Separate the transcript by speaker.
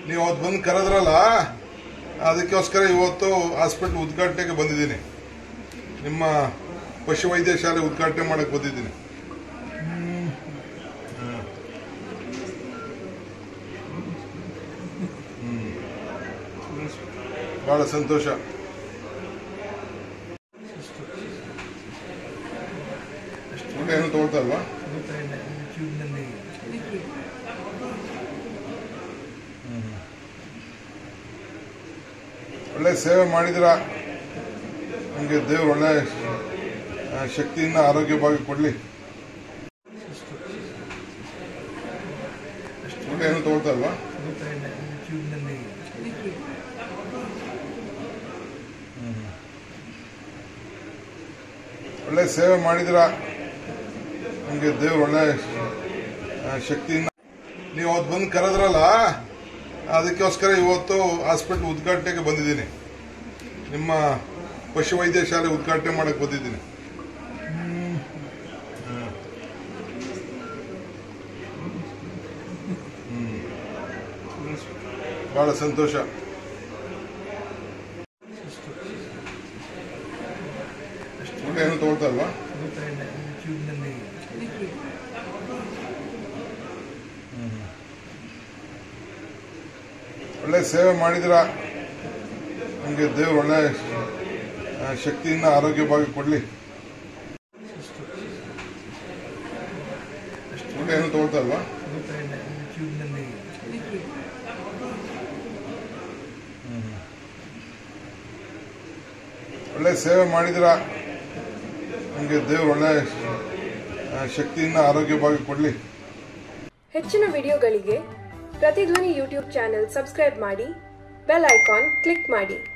Speaker 1: ನೀವು ಅವತ್ತು ಬಂದು ಕರೆದ್ರಲ್ಲ ಅದಕ್ಕೋಸ್ಕರ ಇವತ್ತು ಹಾಸ್ಪಿಟ್ಲ್ ಉದ್ಘಾಟನೆಗೆ ಬಂದಿದ್ದೀನಿ ನಿಮ್ಮ ಪಶು ವೈದ್ಯ ಶಾಲೆ ಉದ್ಘಾಟನೆ ಮಾಡಕ್ಕೆ ಬಂದಿದ್ದೀನಿ ಹ್ಮ್. ಹ್ಮ್. ಬಹಳ ಸಂತೋಷ ಊಟ ಏನು ತಗೊಳ್ತಾ ಇಲ್ವಾ
Speaker 2: ಯೂಟ್ಯೂಬ್ನಲ್ಲಿ
Speaker 1: ಒಳ್ಳೆ ಸೇವೆ ಮಾಡಿದಿರ ನಿಮಗೆ ದೇವ್ರು ಒಳ್ಳೆ ಆ, ಶಕ್ತಿಯಿಂದ ಆರೋಗ್ಯ ಭಾಗ ಕೊಡ್ಲಿ ಊಟ ಏನು ತಗೊಳ್ತಾ ಇಲ್ವಾ
Speaker 2: ಯೂಟ್ಯೂಬ್ನಲ್ಲಿ
Speaker 1: ಒಳ್ಳೆ ಸೇವೆ ಮಾಡಿದಿರ ನಿಮಗೆ ದೇವ್ರು ಒಳ್ಳೆ ಆ, ಶಕ್ತಿಯಿಂದ ನೀವು ಅವತ್ತು ಬಂದು ಕರೆದ್ರಲ್ಲ ಅದಕ್ಕೋಸ್ಕರ ಇವತ್ತು ಹಾಸ್ಪಿಟ್ಲ್ ಉದ್ಘಾಟನೆಗೆ ಬಂದಿದ್ದೀನಿ ನಿಮ್ಮ ಪಶು ವೈದ್ಯ ಶಾಲೆ ಉದ್ಘಾಟನೆ ಮಾಡಕ್ಕೆ ಬಂದಿದ್ದೀನಿ ಹ್ಮ್. ಹ್ಮ್. ಬಹಳ ಸಂತೋಷ ಊಟ ಏನು ತಗೊಳ್ತಾ ಇಲ್ವಾ
Speaker 2: ಯೂಟ್ಯೂಬ್ನಲ್ಲಿ
Speaker 1: ಒಳ್ಳೆ ಸೇವೆ ಮಾಡಿದಿರ ನಿಮಗೆ ದೇವ್ರು ಒಳ್ಳೆ ಆ, ಶಕ್ತಿಯಿಂದ ಆರೋಗ್ಯ ಭಾಗ ಕೊಡ್ಲಿ ಊಟ ಏನು ತಗೊಳ್ತಾ ಇಲ್ವಾ
Speaker 2: ಯೂಟ್ಯೂಬ್ನಲ್ಲಿ
Speaker 1: ಒಳ್ಳೆ ಸೇವೆ ಮಾಡಿದಿರ ನಿಮಗೆ ದೇವ್ರು ಒಳ್ಳೆ ಆ, ಶಕ್ತಿಯಿಂದ ಆರೋಗ್ಯ ಭಾಗ ಕೊಡ್ಲಿ
Speaker 3: ಹೆಚ್ಚಿನ ವಿಡಿಯೋಗಳಿಗೆ ಪ್ರತಿಧ್ವನಿ ಯೂಟ್ಯೂಬ್ ಚಾನೆಲ್ ಸಬ್ಸ್ಕ್ರೈಬ್ ಮಾಡಿ ಬೆಲ್ ಐಕಾನ್ ಕ್ಲಿಕ್ ಮಾಡಿ